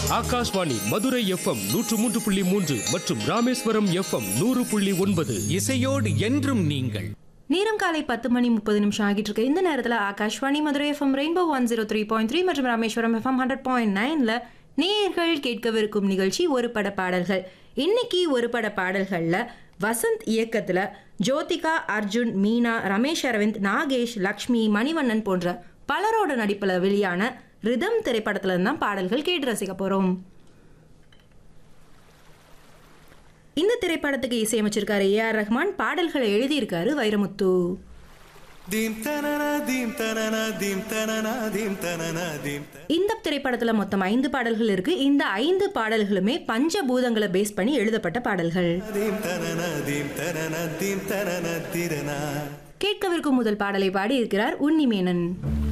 Akashvani Madurai FM நூற்று மூன்று புள்ளி மூன்று மற்றும் ராமேஸ்வரம் எஃப்எம் நூறு புள்ளி ஒன்பது இசையோடு என்றும் நீங்கள் நேரம் காலை பத்து மணி முப்பது நிமிஷம் ஆகிட்டு இருக்கு இந்த நேரத்தில் Akashvani Madurai FM rainbow one zero three point three மற்றும் ராமேஸ்வரம் எஃப்எம் ஹண்ட்ரட் பாயிண்ட் நைன்ல நேயர்கள் கேட்கவிருக்கும் நிகழ்ச்சி ஒரு பட பாடல்கள் இன்னைக்கு ஒரு பட பாடல்கள்ல வசந்த் இயக்கத்துல ஜோதிகா அர்ஜுன் மீனா ரமேஷ் அரவிந்த் நாகேஷ் லக்ஷ்மி மணிவண்ணன் போன்ற பலரோட நடிப்புல வெளியான ரிதம் திரைப்படத்துல இருந்து தான் பாடல்கள் கேட்டு ரசிக்க போறோம் இந்த திரைப்படத்துக்கு இசையமைச்சிருக்காரு ஏ ஆர் ரஹ்மான் பாடல்களை எழுதியிருக்காரு வைரமுத்து தீம் தனன தீம் தனன தீம் தனன தீம் தனன தீம் த- இந்த திரைப்படத்துல மொத்தம் ஐந்து பாடல்கள் இருக்கு இந்த ஐந்து பாடல்களுமே பஞ்சபூதங்களை பேஸ் பண்ணி எழுதப்பட்ட பாடல்கள் தீம் தனன தீம் தனன தீம் தனன திரனா கேட்கவிருக்கும் முதல் பாடலை பாடி இருக்கிறார் உன்னிமேனன்